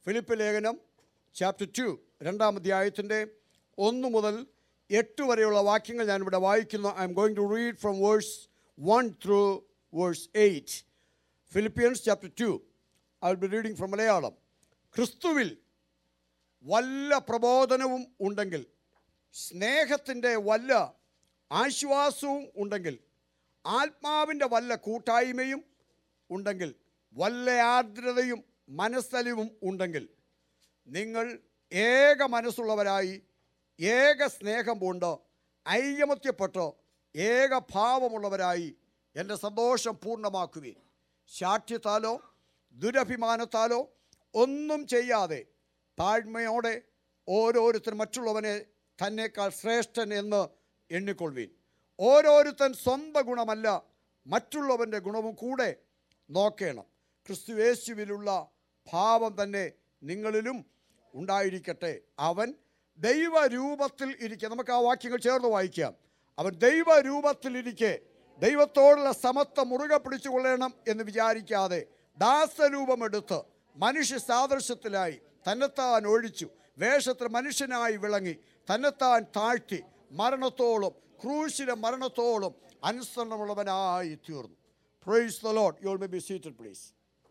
Philip ലേഖനം chapter two രണ്ടാം അധ്യായത്തിൻ്റെ ഒന്ന് മുതൽ എട്ട് വരെയുള്ള വാക്യങ്ങൾ ഞാനിവിടെ വായിക്കുന്നു I am going to read from verse one through verse eight Philippians chapter two I will be reading from Malayalam ക്രിസ്തുവിൽ വല്ല പ്രബോധനവും ഉണ്ടെങ്കിൽ സ്നേഹത്തിൻ്റെ വല്ല ആശ്വാസവും ഉണ്ടെങ്കിൽ ആത്മാവിൻ്റെ വല്ല കൂട്ടായ്മയും ഉണ്ടെങ്കിൽ വല്ല ആർദ്രതയും മനസ്സലിവും ഉണ്ടെങ്കിൽ നിങ്ങൾ ഏക മനസ്സുള്ളവരായി ഏക സ്നേഹം പൂണ്ട് ഐകമത്യപ്പെട്ട് ഏക ഭാവമുള്ളവരായി എൻ്റെ സന്തോഷം പൂർണ്ണമാക്കുവിൻ ശാഠ്യത്താലോ ദുരഭിമാനത്താലോ ഒന്നും ചെയ്യാതെ താഴ്മയോടെ ഓരോരുത്തർ മറ്റുള്ളവനെ തന്നേക്കാൾ ശ്രേഷ്ഠൻ എന്ന് എണ്ണിക്കൊള്ളുവീൻ ഓരോരുത്തൻ സ്വന്തം ഗുണമല്ല മറ്റുള്ളവൻ്റെ ഗുണവും കൂടെ നോക്കണം ക്രിസ്തുവേശുവിലുള്ള ഭാവം തന്നെ നിങ്ങളിലും ഉണ്ടായിരിക്കട്ടെ അവൻ ദൈവരൂപത്തിൽ ഇരിക്കെ നമുക്ക് ആ വാക്യങ്ങൾ ചേർന്ന് വായിക്കാം അവൻ ദൈവരൂപത്തിലിരിക്കെ ദൈവത്തോടുള്ള സമത്വം മുറുകെ പിടിച്ചുകൊള്ളണം എന്ന് വിചാരിക്കാതെ ദാസരൂപമെടുത്ത് മനുഷ്യ സാദൃശ്യത്തിലായി തന്നെത്താൻ ഒഴിച്ചു വേഷത്തിൽ മനുഷ്യനായി വിളങ്ങി തന്നെത്താൻ താഴ്ത്തി മരണത്തോളം ക്രൂശിലെ മരണത്തോളം അനുസരണമുള്ളവനായി തീർന്നു praise the lord you may be seated please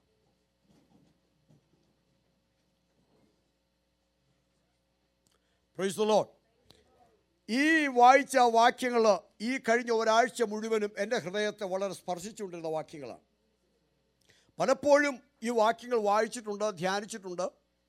praise the lord ഈ വായിച്ച വാക്യങ്ങൾ ഈ കഴിഞ്ഞ ഒരാഴ്ച മുഴുവനും എൻ്റെ ഹൃദയത്തെ വളരെ സ്പർശിച്ചുകൊണ്ടിരുന്ന വാക്യങ്ങളാണ് പലപ്പോഴും ഈ വാക്യങ്ങൾ വായിച്ചിട്ടുണ്ട് ധ്യാനിച്ചിട്ടുണ്ട്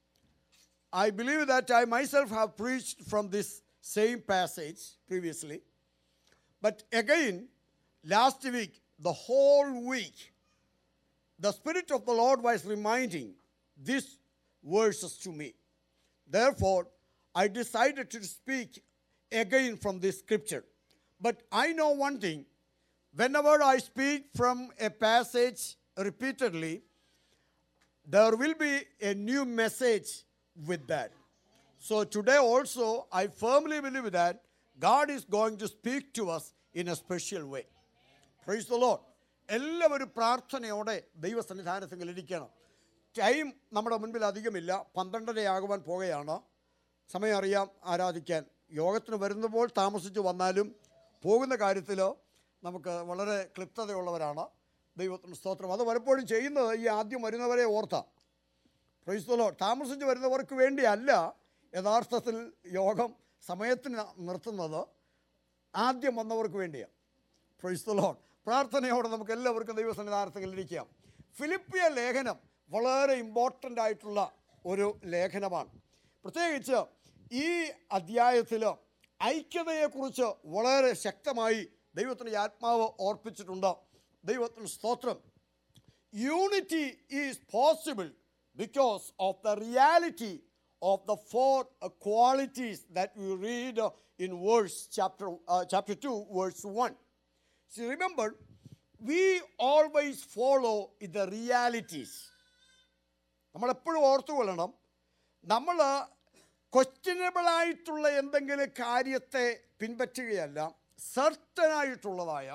I believe that I myself have preached from this same passage previously. But again, last week, the whole week, the Spirit of the Lord was reminding these verses to me. Therefore, I decided to speak again from this scripture. But I know one thing whenever I speak from a passage repeatedly, there will be a new message with that. So today also, I firmly believe that God is going to speak to us in a special way. Praise the lord എല്ലാവരും പ്രാർത്ഥനയോടെ ദൈവസന്നിധാനത്തിൽ ഇരിക്കണം time നമ്മുടെ മുൻപിൽ അധികമില്ല പന്ത്രണ്ടരയാകുവാൻ പോകുകയാണ് സമയം അറിയാം ആരാധിക്കാൻ യോഗത്തിന് വരുന്നപ്പോൾ താമസിച്ച് വന്നാലും പോകുന്ന കാര്യത്തിൽ നമുക്ക് വളരെ ക്ലിപ്തതയുള്ളവരാണ് ദൈവത്തിന് സ്തോത്രം അത് പലപ്പോഴും ചെയ്യുന്നത് ഈ ആദ്യം വരുന്നവരെ ഓർത്താം പ്രൈസ്തലോ താമസിച്ച് വരുന്നവർക്ക് വേണ്ടിയല്ല യഥാർത്ഥത്തിൽ യോഗം സമയത്തിന് നിർത്തുന്നത് ആദ്യം വന്നവർക്ക് വേണ്ടിയാണ് പ്രൈസ്തലോ പ്രാർത്ഥനയോടെ നമുക്ക് എല്ലാവർക്കും ദൈവസന്നിധാനത്തിൽ ഇരിക്കാം ഫിലിപ്പിയ ലേഖനം വളരെ ഇമ്പോർട്ടൻ്റ് ആയിട്ടുള്ള ഒരു ലേഖനമാണ് പ്രത്യേകിച്ച് ഈ അധ്യായത്തിൽ ഐക്യതയെക്കുറിച്ച് വളരെ ശക്തമായി ദൈവത്തിൻ്റെ ആത്മാവ് ഓർപ്പിച്ചിട്ടുണ്ട് ദൈവത്തിന് സ്തോത്രം unity is possible because of the reality of the four uh, qualities that we read uh, in verse chapter uh, chapter 2 verse 1 see remember we always follow the realities നമ്മൾ എപ്പോഴും ഓർത്തുകൊള്ളണം നമ്മൾ ക്വസ്റ്റ്യനബിൾ ആയിട്ടുള്ള എന്തെങ്കിലും കാര്യത്തെ പിൻപറ്റുകയല്ല സർട്ടനായിട്ടുള്ളതായ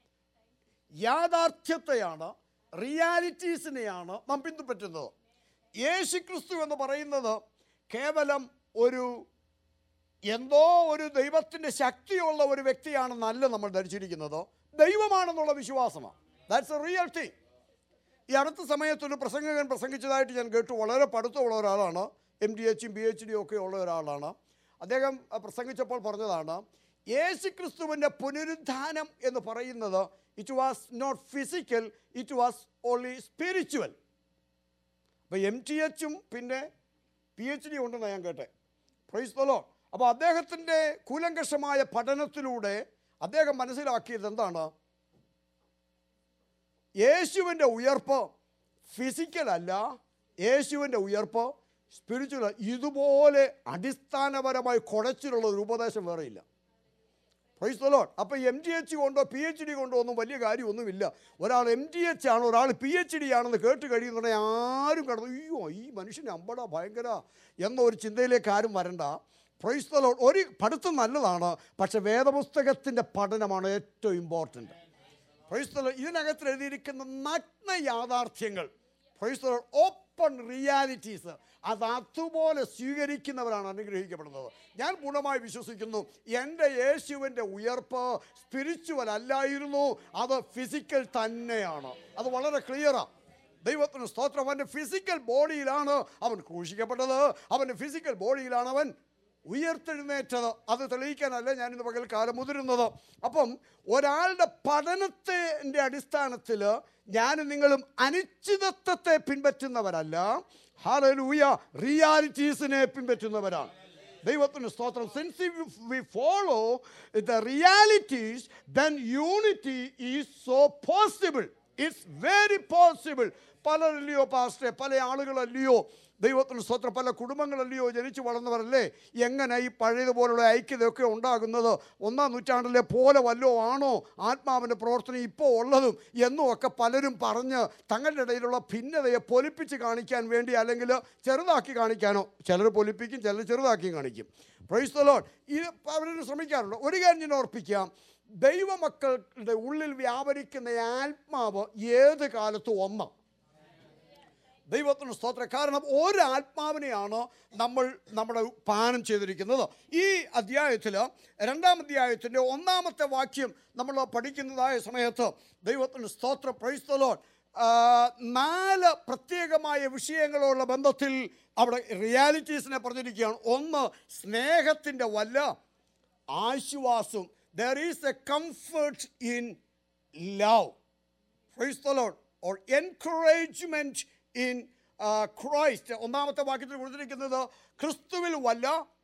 യാഥാർത്ഥ്യത്തെയാണ് റിയാലിറ്റീസിനെയാണ് നാം പിന്തുപറ്റുന്നത് യേശു ക്രിസ്തു എന്ന് പറയുന്നത് കേവലം ഒരു എന്തോ ഒരു ദൈവത്തിൻ്റെ ശക്തിയുള്ള ഒരു വ്യക്തിയാണെന്നല്ല നമ്മൾ ധരിച്ചിരിക്കുന്നത് ദൈവമാണെന്നുള്ള വിശ്വാസമാണ് ദാറ്റ്സ് എ റിയൽ തിങ് ഈ അടുത്ത സമയത്ത് ഒരു പ്രസംഗകൻ പ്രസംഗിച്ചതായിട്ട് ഞാൻ കേട്ടു വളരെ പഠിത്തമുള്ള ഒരാളാണ് എം ഡി എച്ചും പി എച്ച് ഡിയും ഒക്കെ ഉള്ള ഒരാളാണ് അദ്ദേഹം അഹ്, പ്രസംഗിച്ചപ്പോൾ പറഞ്ഞതാണ് യേശു ക്രിസ്തുവിൻ്റെ പുനരുദ്ധാനം എന്ന് പറയുന്നത് it was not physical it was only spiritual അപ്പോൾ എം ടി എച്ചും പിന്നെ പി എച്ച് ഡി ഉണ്ടെന്ന് ഞാൻ കേട്ടെ പ്രൈസ്തലോ അപ്പോൾ അദ്ദേഹത്തിൻ്റെ കൂലങ്കഷമായ പഠനത്തിലൂടെ അദ്ദേഹം മനസ്സിലാക്കിയത് എന്താണ് യേശുവിൻ്റെ ഉയർപ്പ് ഫിസിക്കലല്ല യേശുവിൻ്റെ ഉയർപ്പ് സ്പിരിച്വൽ ഇതുപോലെ അടിസ്ഥാനപരമായി കുഴച്ചിലുള്ള ഒരു ഉപദേശം വേറെയില്ല പ്രൈസ് ദ ലോഡ് അപ്പോൾ എം ജി എച്ച് കൊണ്ടോ പി എച്ച് ഡി കൊണ്ടോ ഒന്നും വലിയ കാര്യമൊന്നുമില്ല ഒരാൾ എം ജി എച്ച് ആണ് ഒരാൾ പി എച്ച് ഡി ആണെന്ന് കേട്ട് കഴിയുന്നുണ്ടെങ്കിൽ ആരും കടന്നു അയ്യോ ഈ മനുഷ്യന് അമ്പട ഭയങ്കര എന്ന ഒരു ചിന്തയിലേക്ക് ആരും വരണ്ട പ്രൈസ് ദ ലോഡ് ഒരു പഠിത്തം നല്ലതാണ് പക്ഷെ വേദപുസ്തകത്തിൻ്റെ പഠനമാണ് ഏറ്റവും ഇമ്പോർട്ടൻറ്റ് പ്രൈസ് ദ ലോഡ് ഇതിനകത്ത് എഴുതിയിരിക്കുന്ന നഗ്ന യാഥാർത്ഥ്യങ്ങൾ praise the lord open realities അത് അതുപോലെ സ്വീകരിക്കുന്നവരാണ് അനുഗ്രഹിക്കപ്പെടുന്നത് ഞാൻ പൂർണ്ണമായി വിശ്വസിക്കുന്നു എൻ്റെ യേശുവിൻ്റെ ഉയർപ്പ് സ്പിരിച്വൽ അല്ലായിരുന്നു അത് ഫിസിക്കൽ തന്നെയാണ് അത് വളരെ ക്ലിയറാണ് ദൈവത്തിന് സ്തോത്രം അവൻ്റെ ഫിസിക്കൽ ബോഡിയിലാണ് അവൻ ക്രൂശിക്കപ്പെട്ടത് അവൻ്റെ ഫിസിക്കൽ ബോഡിയിലാണ് അവൻ ഉയർത്തെഴുന്നേറ്റത് അത് തെളിയിക്കാനല്ല ഞാൻ ഇന്ന് പകൽ കാലം മുതിരുന്നത് അപ്പം ഒരാളുടെ പഠനത്തിൻ്റെ അടിസ്ഥാനത്തിൽ ഞാനും നിങ്ങളും അനിശ്ചിതത്വത്തെ പിൻപറ്റുന്നവരല്ല ഹാലലൂയ റിയാലിറ്റീസിനെ പിൻപറ്റുന്നവരാണ് ദൈവത്തിന് സ്തോത്രം since we follow the realities then unity is so possible it's very possible പലരല്ലയോ പാസ്റ്റേ പല ആളുകളല്ലയോ ദൈവത്തിന് സ്തോത്രം പല കുടുംബങ്ങളല്ലയോ ജനിച്ചു വളർന്നവരല്ലേ എങ്ങനെ ഈ പഴയതുപോലുള്ള ഐക്യതയൊക്കെ ഉണ്ടാകുന്നത് ഒന്നാം നൂറ്റാണ്ടിലെ പോലെ വല്ലോ ആണോ ആത്മാവിൻ്റെ പ്രവർത്തനം ഇപ്പോൾ ഉള്ളതും എന്നും ഒക്കെ പലരും പറഞ്ഞ് തങ്ങളുടെ ഇടയിലുള്ള ഭിന്നതയെ പൊലിപ്പിച്ച് കാണിക്കാൻ വേണ്ടി അല്ലെങ്കിൽ ചെറുതാക്കി കാണിക്കാനോ ചിലർ പൊലിപ്പിക്കും ചിലർ ചെറുതാക്കി കാണിക്കും പ്രൈസ്തലോൺ ഇത് അവരും ശ്രമിക്കാറുണ്ട് ഒരു കാര്യം ഞാൻ ഓർപ്പിക്കാം ദൈവമക്കളുടെ ഉള്ളിൽ വ്യാപരിക്കുന്ന ആത്മാവ് ഏത് കാലത്തും ഒന്നാണ് ദൈവത്തിന് സ്തോത്രം കാരണം ഒരു ആത്മാവിനെയാണ് നമ്മൾ നമ്മുടെ പാനം ചെയ്തിരിക്കുന്നത് ഈ അധ്യായത്തിൽ രണ്ടാം അധ്യായത്തിൻ്റെ ഒന്നാമത്തെ വാക്യം നമ്മൾ പഠിക്കുന്നതായ സമയത്ത് ദൈവത്തിന് സ്തോത്രം പ്രൈസ്തലോൺ നാല് പ്രത്യേകമായ വിഷയങ്ങളുള്ള ബന്ധത്തിൽ അവിടെ റിയാലിറ്റീസിനെ പറഞ്ഞിരിക്കുകയാണ് ഒന്ന് സ്നേഹത്തിൻ്റെ വല്ല ആശ്വാസം there is a comfort in love praise the lord or encouragement in Christ ഒന്നാമത്തെ വാക്യത്തിൽ കൊടുത്തിരിക്കുന്നത് ക്രിസ്തുവിൽ വല്ല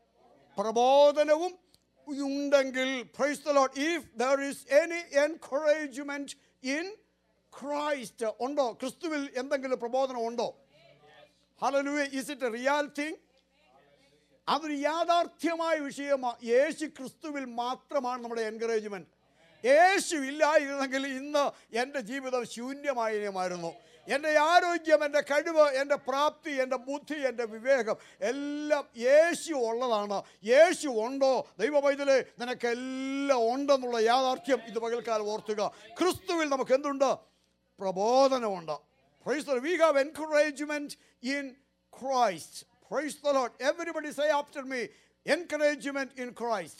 പ്രബോധനവും ഉണ്ടെങ്കിൽ praise the lord if there is any encouragement in Christ ഉണ്ടോ ക്രിസ്തുവിൽ എന്തെങ്കിലും പ്രബോധനം ഉണ്ടോ hallelujah is it a real thing അതൊരു യാഥാർത്ഥ്യമായ വിഷയമാണ് യേശു ക്രിസ്തുവിൽ മാത്രമാണ് നമ്മുടെ എൻകറേജ്മെന്റ് യേശു ഇല്ലായിരുന്നെങ്കിൽ ഇന്ന് എൻ്റെ ജീവിതം ശൂന്യമായിരുന്നു എൻ്റെ ആരോഗ്യം എൻ്റെ കഴിവ് എൻ്റെ പ്രാപ്തി എൻ്റെ ബുദ്ധി എൻ്റെ വിവേകം എല്ലാം യേശു ഉള്ളതാണ് യേശു ഉണ്ടോ ദൈവവൈദ്യലെ നിനക്കെല്ലാം ഉണ്ടെന്നുള്ള യാഥാർത്ഥ്യം ഇത് പകൽക്കാലം ഓർത്തുക ക്രിസ്തുവിൽ നമുക്ക് എന്തുണ്ട് പ്രബോധനമുണ്ട് Praise the Lord. We have encouragement in Christ. Praise the Lord. Everybody say after me, encouragement in Christ.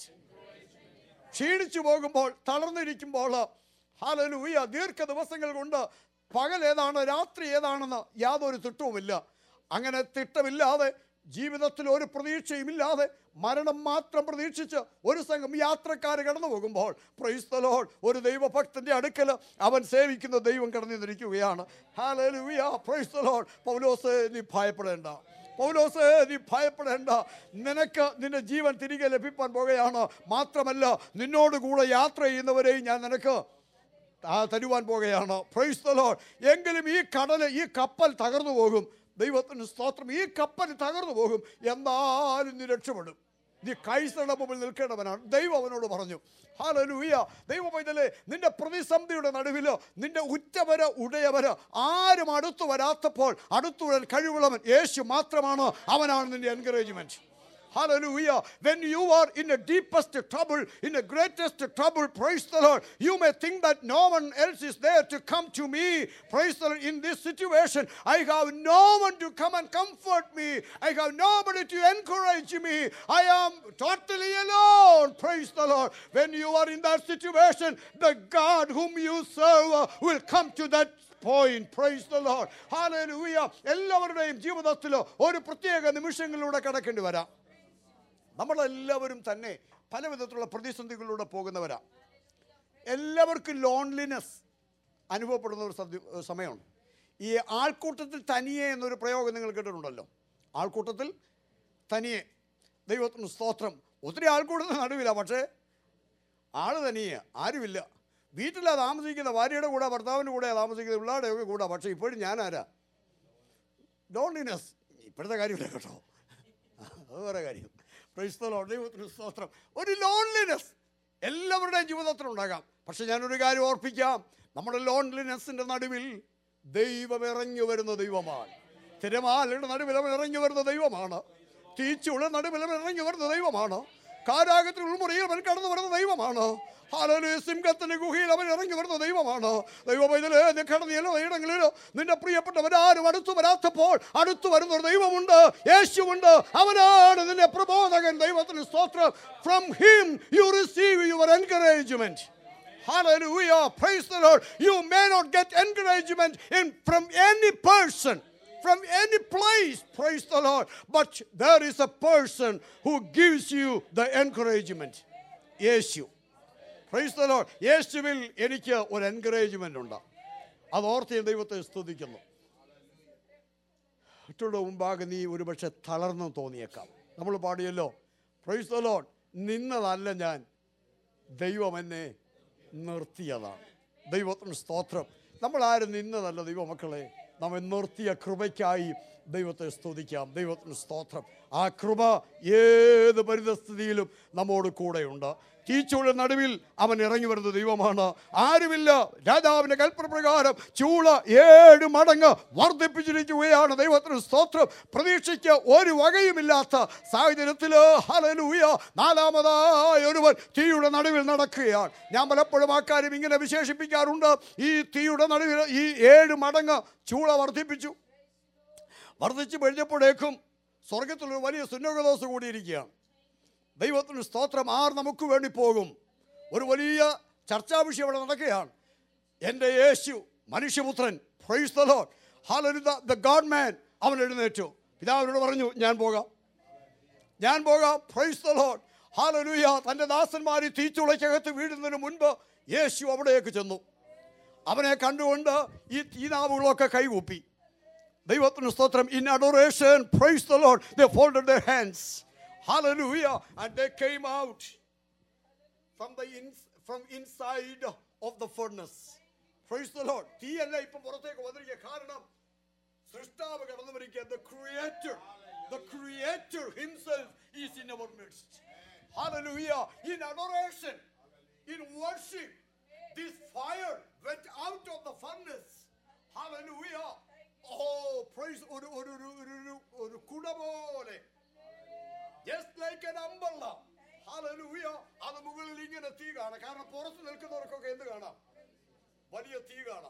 ക്ഷീണിച്ചു പോകുമ്പോൾ തളർന്നിരിക്കുമ്പോൾ ഹാലലൂയ ദീർഘ ദിവസങ്ങൾ കൊണ്ട് പകൽ ഏതാണ് രാത്രി ഏതാണെന്ന് യാതൊരു തിട്ടവുമില്ല അങ്ങനെ തിട്ടമില്ലാതെ ജീവിതത്തിൽ ഒരു പ്രതീക്ഷയുമില്ലാതെ മരണം മാത്രം പ്രതീക്ഷിച്ച് ഒരു സംഘം യാത്രക്കാർ കടന്നു പോകുമ്പോൾ പ്രൈസ്തലോൾ ഒരു ദൈവഭക്തന്റെ അടുക്കൽ അവൻ സേവിക്കുന്ന ദൈവം കടന്നു നിന്നിരിക്കുകയാണ് ഹാലലൂയ പ്രൈസ്തലോൾ പൗലോസ് നീ ഭയപ്പെടേണ്ട പൗലോസ് നീ ഭയപ്പെടേണ്ട നിനക്ക് നിന്റെ ജീവൻ തിരികെ ലഭിക്കാൻ പോകുകയാണ് മാത്രമല്ല നിന്നോട് കൂടെ യാത്ര ചെയ്യുന്നവരെയും ഞാൻ നിനക്ക് ആ തരുവാൻ പോകുകയാണ് പ്രൈസ് ദ ലോർഡ് എങ്കിലും ഈ കടൽ ഈ കപ്പൽ തകർന്നു പോകും ദൈവത്തിന് സ്തോത്രം ഈ കപ്പൽ തകർന്നു പോകും എന്നാലും നീ രക്ഷപ്പെടും നീ കൈസയുടെ മുമ്പിൽ നിൽക്കേണ്ടവനാണ് ദൈവം അവനോട് പറഞ്ഞു ഹാലലൂയ ദൈവം പൈതലേ നിന്റെ പ്രതിസന്ധിയുടെ നടുവിലോ നിന്റെ ഉറ്റവര ഉടയവര് ആരും അടുത്തു വരാത്തപ്പോൾ അടുത്തു വരാൻ കഴിവുള്ളവൻ യേശു മാത്രമാണ് അവനാണ് നിന്റെ encouragement Hallelujah. When you are in the deepest trouble, in the greatest trouble, praise the Lord, you may think that no one else is there to come to me. Praise the Lord. In this situation, I have no one to come and comfort me. I have nobody to encourage me. I am totally alone. Praise the Lord. When you are in that situation, the God whom you serve uh, will come to that point praise the lord hallelujah എല്ലാവരുടെയും ജീവിതത്തിൽ ഒരു പ്രത്യേക നിമിഷങ്ങളിലൂടെ കടക്കേണ്ടി വരാം നമ്മളെല്ലാവരും തന്നെ പല വിധത്തിലുള്ള പ്രതിസന്ധികളിലൂടെ പോകുന്നവരാ എല്ലാവർക്കും ലോൺലിനെസ് അനുഭവപ്പെടുന്ന ഒരു സദ്യ- സമയമാണ് ഈ ആൾക്കൂട്ടത്തിൽ തനിയെ എന്നൊരു പ്രയോഗം നിങ്ങൾ കേട്ടിട്ടുണ്ടല്ലോ ആൾക്കൂട്ടത്തിൽ തനിയെ ദൈവത്തിന് സ്തോത്രം ഒത്തിരി ആൾക്കൂട്ടത്തിൽ നടുവില്ല പക്ഷേ ആള് തനിയെ ആരുമില്ല വീട്ടിലാ താമസിക്കുന്ന ഭാര്യയുടെ കൂടെ ഭർത്താവിൻ്റെ കൂടെ താമസിക്കുന്ന പിള്ളേരുടെ ഒക്കെ കൂടെ പക്ഷേ ഇപ്പോഴും ഞാനാരാ ലോൺലിനെസ് ഇപ്പോഴത്തെ കാര്യമില്ല കേട്ടോ അത് വേറെ കാര്യം ക്രൈസ്തവ ദൈവത്തിന് സ്തോത്രം ഒരു ലോൺലിനെസ് എല്ലാവരുടെയും ജീവിതത്തിൽ ഉണ്ടാകാം പക്ഷെ ഞാനൊരു കാര്യം ഓർപ്പിക്കാം നമ്മുടെ ലോൺലിനെസ്സിൻ്റെ നടുവിൽ ദൈവം ഇറങ്ങി വരുന്ന ദൈവമാണ് തിരമാലയുടെ നടുവിൽ അവൻ ഇറങ്ങി വരുന്ന ദൈവമാണ് തീച്ചുള്ള നടുവിൽ അവൻ ഇറങ്ങി വരുന്ന ദൈവമാണ് കാരാഗത്തിൽ ഉൾമുറിയിൽ അവൻ കടന്നു വരുന്ന ദൈവമാണ് ഹാലലൂയ സിംഹത്തിന്റെ ഗുഹയിൽ അവൻ ഇറങ്ങി വരുന്ന ദൈവമാണ് ദൈവമൈതലേ നീ കടന്നിയല്ലോ ഇടങ്ങളിലോ നിന്റെ പ്രിയപ്പെട്ടവരാരും അടുത്തു വരാത്തപ്പോൾ അടുത്തു വരുന്ന ഒരു ദൈവമുണ്ട് യേശുവുണ്ട് അവനാണ് നിന്റെ പ്രബോധകൻ ദൈവത്തിന് സ്തോത്രം from him you receive your encouragement Hallelujah. Praise the Lord. You may not get encouragement in, from any person, from any place. Praise the Lord. But there is a person who gives you the encouragement. യേശു praise the lord യേശുവിൽ എനിക്ക് ഒരു encouragement ഉണ്ട് അത് ഓർത്ത് ഞാൻ ദൈവത്തെ സ്തുതിക്കുന്നു മറ്റുള്ള മുമ്പാകെ നീ ഒരുപക്ഷെ തളർന്നു തോന്നിയേക്കാം നമ്മൾ പാടിയല്ലോ പ്രൈസ് ദ ലോർഡ് നിന്നതല്ല ഞാൻ ദൈവം എന്നെ നിർത്തിയതാണ് ദൈവത്തിന് സ്തോത്രം നമ്മളാരും നിന്നതല്ല ദൈവമക്കളെ നമ്മെ നിർത്തിയ കൃപയ്ക്കായി ദൈവത്തെ സ്തുതിക്കാം ദൈവത്തിന് സ്തോത്രം ആ കൃപ ഏത് പരിതസ്ഥിതിയിലും നമ്മോട് കൂടെയുണ്ട് തീച്ചൂഴ നടുവിൽ അവൻ ഇറങ്ങി വരുന്ന ദൈവമാണ് ആരുമില്ല രാജാവിന്റെ കൽപ്പന പ്രകാരം ചൂള ഏഴ് മടങ്ങ് വർദ്ധിപ്പിച്ചിരിക്കുകയാണ് ദൈവത്തിന് സ്തോത്രം പ്രതീക്ഷയ്ക്ക് ഒരു വകയുമില്ലാത്ത സാഹചര്യത്തിൽ ഹലലൂയ നാലാമതായ ഒരുവൻ തീയുടെ നടുവിൽ നടക്കുകയാണ് ഞാൻ പലപ്പോഴും ആ കാര്യം ഇങ്ങനെ വിശേഷിപ്പിക്കാറുണ്ട് ഈ തീയുടെ നടുവിൽ ഈ ഏഴ് മടങ്ങ് ചൂള വർദ്ധിപ്പിച്ചു വർദ്ധിച്ചു കഴിഞ്ഞപ്പോഴേക്കും സ്വർഗത്തിലൊരു വലിയ സുന്നോഗദോസ് കൂടിയിരിക്കുകയാണ് ദൈവത്തിന് സ്തോത്രം ആർ നമുക്ക് വേണ്ടി പോകും ഒരു വലിയ ചർച്ചാ വിഷയം അവിടെ നടക്കുകയാണ് എൻ്റെ യേശു മനുഷ്യപുത്രൻ praise the lord hallelujah the god man അവൻ എഴുന്നേറ്റു പിതാവിനോട് പറഞ്ഞു ഞാൻ പോകാം ഞാൻ പോകാം പ്രൈസ് ദ ലോർഡ് ഹാലലുയ തൻ്റെ ദാസന്മാർ ഈ തീച്ചുളയ്ക്കകത്ത് വീഴുന്നതിന് മുൻപ് യേശു അവിടേക്ക് ചെന്നു അവനെ കണ്ടുകൊണ്ട് ഈ തീനാവുകളൊക്കെ കൈകൂപ്പി ദൈവത്തിന് സ്തോത്രം in adoration praise the lord they folded their hands hallelujah and they came out from the in, from inside of the furnace praise the lord തീയല്ല ഇപ്പം പുറത്തേക്ക് വന്നിരിക്കുക കാരണം സൃഷ്ടാവ് കടന്നു വരിക the creator the creator himself is in our midst hallelujah in adoration in worship this fire went out of the furnace hallelujah oh praise ഒരു ഒരു ഒരു ഒരു ഒരു ഒരു കുട പോലെ just like an umbrella hallelujah അത് മുകളിൽ ഇങ്ങനെ തീ കാണാം കാരണം പുറത്ത് നിൽക്കുന്നവർക്കൊക്കെ എന്ത് കാണാം വലിയ തീ കാണാം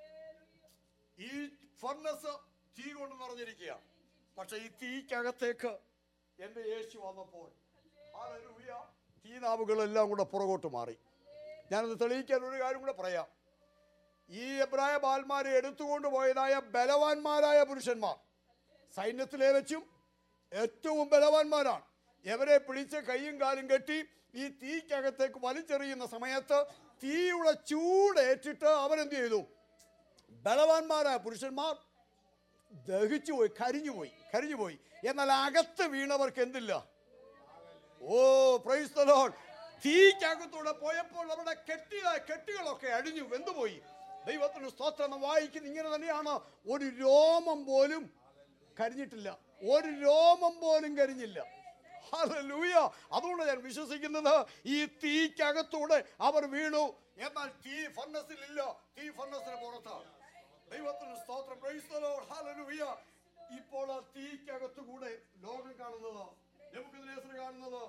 ഈ ഫർണസ് തീ കൊണ്ട് നിറഞ്ഞിരിക്കുക പക്ഷെ ഈ തീക്കകത്തേക്ക് എന്റെ യേശു വന്നപ്പോൾ hallelujah, തീനാവുകളെല്ലാം കൂടെ പുറകോട്ട് മാറി ഞാനത് തെളിയിക്കാൻ ഒരു കാര്യം കൂടെ പറയാം ഈ എബ്രായ ബാൽമാരെ എടുത്തുകൊണ്ട് പോയതായ ബലവാന്മാരായ പുരുഷന്മാർ സൈന്യത്തിലെ വെച്ചും ഏറ്റവും ബലവാന്മാരാണ് എവരെ പിടിച്ച് കൈയും കാലും കെട്ടി ഈ തീക്കകത്തേക്ക് വലിച്ചെറിയുന്ന സമയത്ത് തീയുടെ ചൂടേറ്റിട്ട് അവരെന്ത് ചെയ്തു ബലവാന്മാരായ പുരുഷന്മാർ ദഹിച്ചു പോയി കരിഞ്ഞു പോയി കരിഞ്ഞു പോയി എന്നാൽ അകത്ത് വീണവർക്ക് എന്തില്ല ഓ പ്രൈസ് ദ ലോർഡ് തീക്കകത്തൂടെ പോയപ്പോൾ നമ്മുടെ കെട്ടിയ കെട്ടുകളൊക്കെ അഴിഞ്ഞു വെന്തുപോയി ദൈവത്തിന് സ്തോത്രം എന്ന് വായിക്കുന്ന ഇങ്ങനെ തന്നെയാണ് ഒരു രോമം പോലും കരിഞ്ഞിട്ടില്ല ഒരു രോമം പോലും കരിഞ്ഞില്ല ഹല്ലേലൂയ അതുകൊണ്ട് ഞാൻ വിശ്വസിക്കുന്നത് ഈ തീക്കകത്തൂടെ അവർ വീണു എന്നാൽ തീ ഫർണസിൽ ഇല്ല തീ ഫർണസിന് പുറത്താണ് ദൈവത്തിന് സ്തോത്രം പ്രൈസ് ദ ലോർഡ് ഹല്ലേലൂയ ഇപ്പോൾ ആ തീക്കകത്തുകൂടെ ലോകം കാണുന്നത് നെബൂഖദ്നേസർ കാണുന്നത്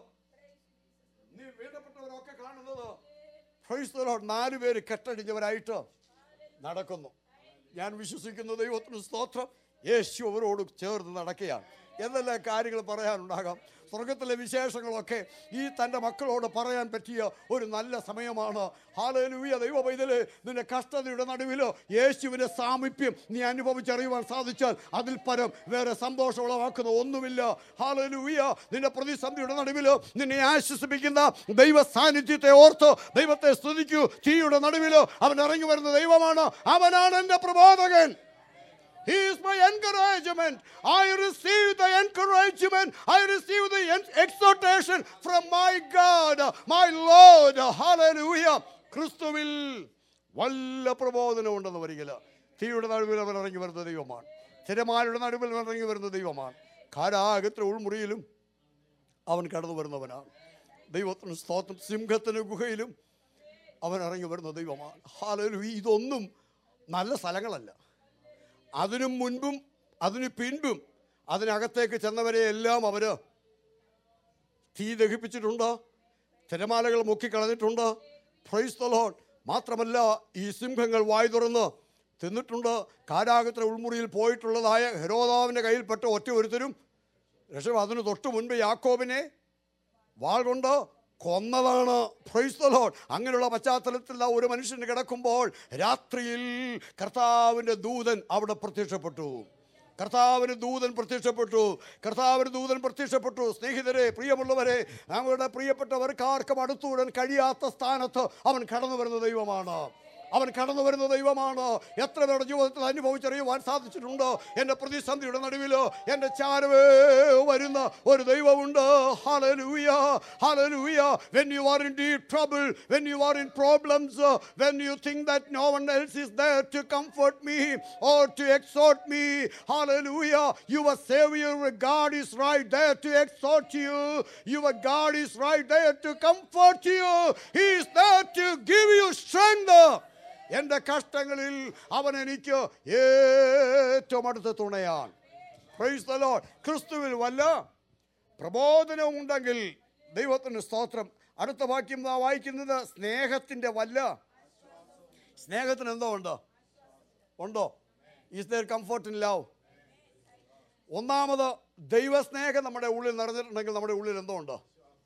നീ വീഴപ്പെട്ടവരൊക്കെ കാണുന്നത് പ്രൈസ് ദ ലോർഡ് നാല് പേര് കെട്ടടിഞ്ഞവരായിട്ട് നടക്കുന്നു ഞാൻ വിശ്വസിക്കുന്ന ദൈവത്തിന് സ്തോത്രം യേശു അവരോട് ചേർന്ന് നടക്കുകയാണ് എന്തെല്ലാം കാര്യങ്ങൾ പറയാനുണ്ടാകാം സ്വർഗത്തിലെ വിശേഷങ്ങളൊക്കെ ഈ തൻ്റെ മക്കളോട് പറയാൻ പറ്റിയ ഒരു നല്ല സമയമാണ് ഹാലലൂയ ദൈവ പൈതല് നിന്റെ കഷ്ടതയുടെ നടുവിൽ യേശുവിൻ്റെ സാമീപ്യം നീ അനുഭവിച്ചറിയുവാൻ സാധിച്ചാൽ അതിൽ പരം വേറെ സന്തോഷം ഉളവാക്കുന്ന ഒന്നുമില്ല ഹാലലൂയ നിന്റെ പ്രതിസന്ധിയുടെ നടുവിൽ നിന്നെ ആശ്വസിപ്പിക്കുന്ന ദൈവ സാന്നിധ്യത്തെ ഓർത്ത് ദൈവത്തെ സ്തുതിക്കൂ തീയുടെ നടുവിൽ അവൻ ഇറങ്ങി വരുന്ന ദൈവമാണ് അവനാണ് എൻ്റെ പ്രബോധകൻ He is my encouragement. I receive the encouragement. I receive the en- exhortation from my God, my Lord. Hallelujah. ക്രിസ്തുവിൽ വല്ല പ്രബോധനമുണ്ടെന്ന് വരികില്ല തീയുടെ നടുവിൽ അവൻ ഇറങ്ങി വരുന്ന ദൈവമാണ് തിരമാലയുടെ നടുവിൽ അവൻ ഇറങ്ങി വരുന്ന ദൈവമാണ് കാരാഗത്ര ഉൾമുറിയിലും അവൻ കടന്നു വരുന്നവനാണ് ദൈവത്തിന് സ്തോത്രം സിംഹത്തിന് ഗുഹയിലും അവൻ ഇറങ്ങി വരുന്ന ദൈവമാണ് ഹാലലു ഇതൊന്നും നല്ല സ്ഥലങ്ങളല്ല അതിനു മുൻപും അതിനു പിൻപും അതിനകത്തേക്ക് ചെന്നവരെ എല്ലാം അവര് തീ ദഹിപ്പിച്ചിട്ടുണ്ട് തിരമാലകൾ മുക്കിക്കളഞ്ഞിട്ടുണ്ട് പ്രൈസ് ദ ലോർഡ് മാത്രമല്ല ഈ സിംഹങ്ങൾ വായി തുറന്ന് തിന്നിട്ടുണ്ട് കാരാഗത്ര ഉൾമുറിയിൽ പോയിട്ടുള്ളതായ ഹെരോദാവിൻ്റെ കയ്യിൽപ്പെട്ട ഒറ്റ ഒരുത്തരും രക്ഷ അതിന് തൊട്ട് മുൻപ് യാക്കോബിനെ വാൾ കൊണ്ട് കൊന്നതാണ് പ്രൈസ് ദ ലോർഡ് അങ്ങനെയുള്ള പശ്ചാത്തലത്തിൽ ആ ഒരു മനുഷ്യന് കിടക്കുമ്പോൾ രാത്രിയിൽ കർത്താവിൻ്റെ ദൂതൻ അവിടെ പ്രത്യക്ഷപ്പെട്ടു കർത്താവിന് ദൂതൻ പ്രത്യക്ഷപ്പെട്ടു കർത്താവിന് ദൂതൻ പ്രത്യക്ഷപ്പെട്ടു സ്നേഹിതരെ പ്രിയമുള്ളവരെ നമ്മുടെ പ്രിയപ്പെട്ടവർക്ക് ആർക്കും അടുത്തുവിടാൻ കഴിയാത്ത സ്ഥാനത്ത് അവൻ കടന്നു വരുന്ന ദൈവമാണ് അവൻ കടന്നു വരുന്ന ദൈവമാണ് എത്ര പേരുടെ ജീവിതത്തിൽ അനുഭവിച്ചറിയുവാൻ സാധിച്ചിട്ടുണ്ട് എൻ്റെ പ്രതിസന്ധിയുടെ നടുവിൽ എൻ്റെ ചാരവേ വരുന്ന ഒരു ദൈവമുണ്ട് hallelujah hallelujah when you are in deep trouble when you are in problems uh, when you think that no one else is there to comfort me or to exhort me hallelujah your savior God is right there to exhort you your God is right there to comfort you he is there to give you strength എൻ്റെ കഷ്ടങ്ങളിൽ അവൻ എനിക്ക് ഏറ്റവും അടുത്ത തുണയാണ് price the Lord ക്രിസ്തുവിൽ വല്ല പ്രബോധനവും ഉണ്ടെങ്കിൽ ദൈവത്തിന് സ്തോത്രം അടുത്ത വാക്യം നാം വായിക്കുന്നത് സ്നേഹത്തിൻ്റെ വല്ല സ്നേഹത്തിന് എന്തോ ഉണ്ടോ ഉണ്ടോ is there comfort in love ഒന്നാമത് ദൈവസ്നേഹം നമ്മുടെ ഉള്ളിൽ നിറഞ്ഞിട്ടുണ്ടെങ്കിൽ നമ്മുടെ ഉള്ളിൽ എന്തോ ഉണ്ടോ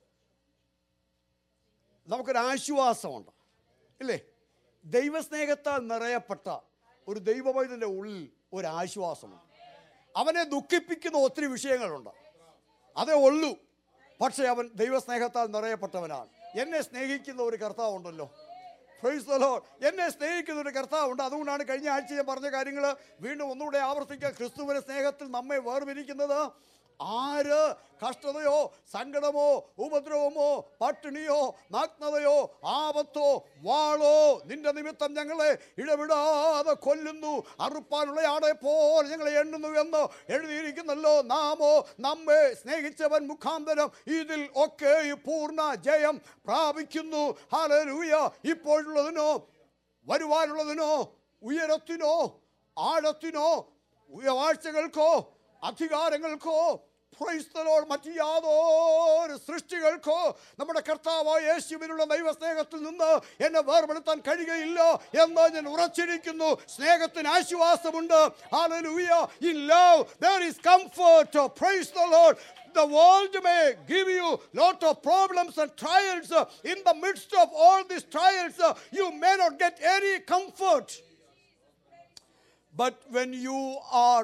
നമുക്കൊരു ആശ്വാസമുണ്ട് ഇല്ലേ ദൈവസ്നേഹത്താൽ നിറയപ്പെട്ട ഒരു ദൈവവൈദ്യൻ്റെ ഉള്ളിൽ ഒരു ആശ്വാസമുണ്ട് അവനെ ദുഃഖിപ്പിക്കുന്ന ഒത്തിരി വിഷയങ്ങളുണ്ട് അതേ ഉള്ളൂ പക്ഷേ അവൻ ദൈവസ്നേഹത്താൽ നിറയപ്പെട്ടവനാണ് എന്നെ സ്നേഹിക്കുന്ന ഒരു കർത്താവുണ്ടല്ലോ Praise the Lord. എന്നെ സ്നേഹിക്കുന്ന ഒരു കർത്താവുണ്ട് അതുകൊണ്ടാണ് കഴിഞ്ഞ ആഴ്ച ഞാൻ പറഞ്ഞ കാര്യങ്ങൾ വീണ്ടും ഒന്നുകൂടെ ആവർത്തിക്കുക ക്രിസ്തുവിന്റെ സ്നേഹത്തിൽ നമ്മെ വേർപിരിക്കുന്നത് ആര് കഷ്ടതയോ സങ്കടമോ ഉപദ്രവമോ പട്ടിണിയോ നഗ്നതയോ ആപത്തോ വാളോ നിന്റെ നിമിത്തം ഞങ്ങളെ ഇടവിടാതെ കൊല്ലുന്നു അറുപ്പാനുള്ള ആടെ പോലെ ഞങ്ങളെ എണ്ണുന്നു എന്ന് എഴുതിയിരിക്കുന്നല്ലോ നാമോ നമ്മെ സ്നേഹിച്ചവൻ മുഖാന്തരം ഇതിൽ ഒക്കെ ഈ പൂർണ്ണ ജയം പ്രാപിക്കുന്നു ഹാലൂയ ഇപ്പോഴുള്ളതിനോ വരുവാനുള്ളതിനോ ഉയരത്തിനോ ആഴത്തിനോ ഉയവാഴ്ചകൾക്കോ അധികാരങ്ങൾക്കോ ക്രൈസ്തലോട് മറ്റു യാതൊരു സൃഷ്ടികൾക്കോ നമ്മുടെ കർത്താവായ യേശുവിനുള്ള ദൈവസ്നേഹത്തിൽ നിന്ന് എന്നെ വേർപെടുത്താൻ കഴിയുകയില്ല എന്ന് ഞാൻ ഉറച്ചിരിക്കുന്നു സ്നേഹത്തിന് ആശ്വാസമുണ്ട് Hallelujah. In love there is comfort. Praise the Lord. The world may give you lot of problems and trials. In the midst of all these trials, you may not get any comfort. But when you are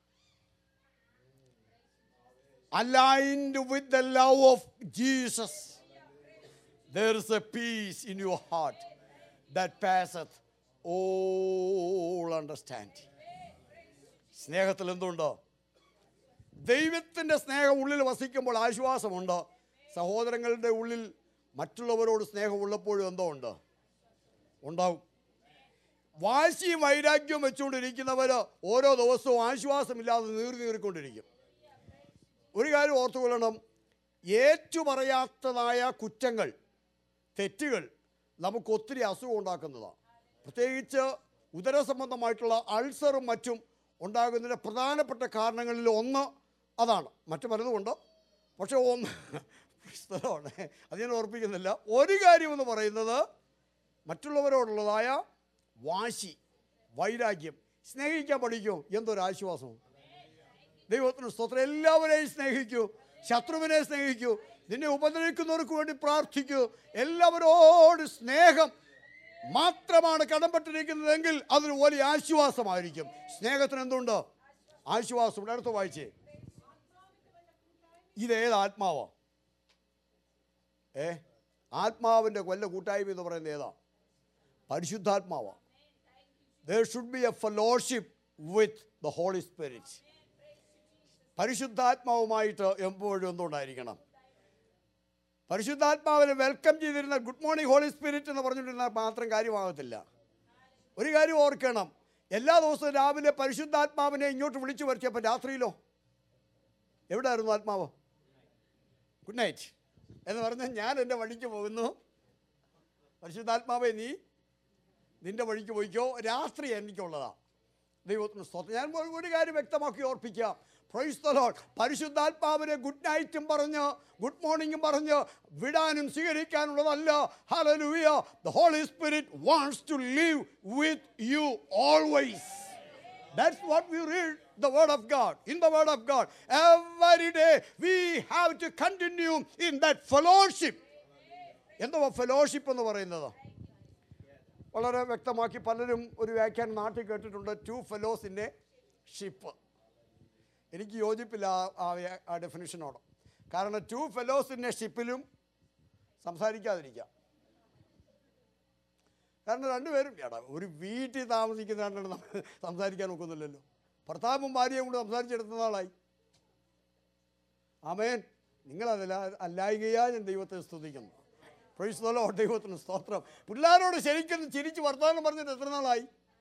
aligned with the love of Jesus, there is a peace in your heart that passeth all understanding. സ്നേഹത്തിൽ എന്തുണ്ടോ ദൈവത്തിൻ്റെ സ്നേഹം ഉള്ളിൽ വസിക്കുമ്പോൾ ആശ്വാസമുണ്ട് സഹോദരങ്ങളുടെ ഉള്ളിൽ മറ്റുള്ളവരോട് സ്നേഹം ഉള്ളപ്പോഴും എന്തോ ഉണ്ട് ഉണ്ടാവും വാശിയും വൈരാഗ്യവും വെച്ചുകൊണ്ടിരിക്കുന്നവർ ഓരോ ദിവസവും ആശ്വാസമില്ലാതെ നീറി നീറിക്കൊണ്ടിരിക്കും ഒരു കാര്യം ഓർത്തുകൊള്ളണം ഏറ്റുപറയാത്തതായ കുറ്റങ്ങൾ തെറ്റുകൾ നമുക്ക് ഒത്തിരി അസുഖം ഉണ്ടാക്കുന്നതാണ് പ്രത്യേകിച്ച് ഉദര സംബന്ധമായിട്ടുള്ള അൾസറും മറ്റും ഉണ്ടാകുന്നതിൻ്റെ പ്രധാനപ്പെട്ട കാരണങ്ങളിൽ ഒന്ന് അതാണ് മറ്റു പലതുമുണ്ട് പക്ഷേ ഒന്ന് സ്ഥലമാണ് അത് ഞാൻ ഓർപ്പിക്കുന്നില്ല ഒരു കാര്യമെന്ന് പറയുന്നത് മറ്റുള്ളവരോടുള്ളതായ വാശി വൈരാഗ്യം സ്നേഹിക്കാൻ പഠിക്കും എന്തൊരു ആശ്വാസം ദൈവത്തിന് സ്തോത്രം എല്ലാവരെയും സ്നേഹിക്കൂ ശത്രുവിനെ സ്നേഹിക്കൂ നിന്നെ ഉപദ്രവിക്കുന്നവർക്ക് വേണ്ടി പ്രാർത്ഥിക്കൂ എല്ലാവരോട് സ്നേഹം മാത്രമാണ് കടംപെട്ടിരിക്കുന്നതെങ്കിൽ അതൊരു വലിയ ആശ്വാസമായിരിക്കും സ്നേഹത്തിന് എന്തുണ്ട് ആശ്വാസമുണ്ട് അടുത്ത വായിച്ചേ ഇതേത് ആത്മാവാ ഏ ആത്മാവിൻ്റെ കൊല്ല കൂട്ടായ്മ എന്ന് പറയുന്നത് ഏതാ പരിശുദ്ധാത്മാവാ there should be a fellowship with the holy spirit പരിശുദ്ധാത്മാവുമായിട്ട് എപ്പോഴും എന്തുണ്ടായിരിക്കണം പരിശുദ്ധാത്മാവിനെ വെൽക്കം ചെയ്തിരുന്ന ഗുഡ് മോർണിംഗ് ഹോളി സ്പിരിറ്റ് എന്ന് പറഞ്ഞുകൊണ്ടിരുന്നാൽ മാത്രം കാര്യമാകത്തില്ല ഒരു കാര്യം ഓർക്കണം എല്ലാ ദിവസവും രാവിലെ പരിശുദ്ധാത്മാവിനെ ഇങ്ങോട്ട് വിളിച്ചു വരുത്തിയപ്പോൾ രാത്രിയിലോ എവിടെയായിരുന്നു ആത്മാവ് ഗുഡ് നൈറ്റ് എന്ന് പറഞ്ഞാൽ ഞാൻ എൻ്റെ വഴിക്ക് പോകുന്നു പരിശുദ്ധാത്മാവെ നീ നിന്റെ വഴിക്ക് പോയിക്കോ രാത്രി എനിക്കുള്ളതാ ദൈവത്തിന് സ്തോത്രം ഞാൻ ഒരു- ഒരു കാര്യം വ്യക്തമാക്കി ഓർപ്പിക്കാം പ്രൈസ് ദ ലോർഡ് പരിശുദ്ധാത്മാവിനെ ഗുഡ് നൈറ്റും പറഞ്ഞ് ഗുഡ് മോർണിംഗും പറഞ്ഞ് വിടാനും സ്വീകരിക്കാനുള്ളതല്ല hallelujah the holy spirit wants to live with you always That's what we read the word of God. In the word of God, every day we have to continue in that fellowship. എന്തുവാ fellowship എന്ന് പറയുന്നത് വളരെ വ്യക്തമാക്കി പലരും ഒരു വ്യാഖ്യാനം നാട്ടിൽ കേട്ടിട്ടുണ്ട് ടു ഫെലോസിൻ്റെ ഷിപ്പ് എനിക്ക് യോജിപ്പില്ല ആ- ആ വ്യ- ആ ഡെഫിനിഷനോട് കാരണം ടു ഫെലോസിൻ്റെ ഷിപ്പിലും സംസാരിക്കാതിരിക്കാം കാരണം രണ്ടുപേരും എടാ ഒരു വീട്ടിൽ താമസിക്കുന്ന രണ്ടെണ്ണം നമ്മൾ സംസാരിക്കാൻ ഒക്കുന്നില്ലല്ലോ ഭർത്താവും ഭാര്യയും കൂടെ സംസാരിച്ചെടുത്ത നാളായി ആമേൻ നിങ്ങളതല്ല അല്ലായികയാ ഞാൻ ദൈവത്തെ സ്തുതിക്കുന്നു പ്രൊയ്സ്തലോ ദൈവത്തിന് സ്തോത്രം പിള്ളേരോട് ശരിക്കും ചിരിച്ച് വർത്തമാനം പറഞ്ഞിട്ട് എത്ര നാളായി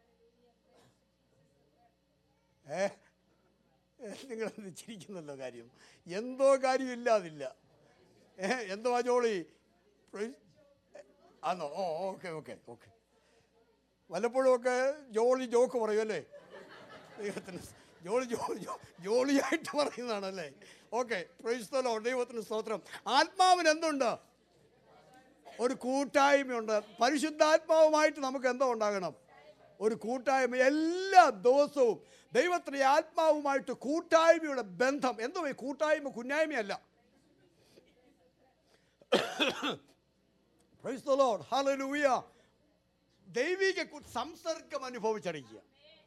ഏ നിങ്ങൾ ചിരിക്കുന്നല്ലോ കാര്യം എന്തോ കാര്യമില്ലാതില്ല ഏ എന്തോ ജോളി പ്രൊയ്- ആന്നോ ഓ ഓക്കെ ഓക്കെ ഓക്കെ വല്ലപ്പോഴും ഒക്കെ ജോളി ജോക്ക് പറയും അല്ലേ ദൈവത്തിന് സ്- ജോളി ജോ ജോ- ജോളിയായിട്ട് പറയുന്നതാണല്ലേ ഓക്കെ പ്രൈസ്തലോ ദൈവത്തിന് സ്തോത്രം ആത്മാവിന് എന്തുണ്ട് ഒരു കൂട്ടായ്മയുണ്ട് പരിശുദ്ധാത്മാവുമായിട്ട് നമുക്ക് എന്തോ ഉണ്ടാകണം ഒരു കൂട്ടായ്മ എല്ലാ ദിവസവും ദൈവത്തിൻ്റെ ആത്മാവുമായിട്ട് കൂട്ടായ്മയുടെ ബന്ധം എന്തോ ഈ കൂട്ടായ്മ കുന്നായ്മയല്ല Praise the Lord. Hallelujah. ദൈവിക കു- സംസർഗം അനുഭവിച്ചറിയുക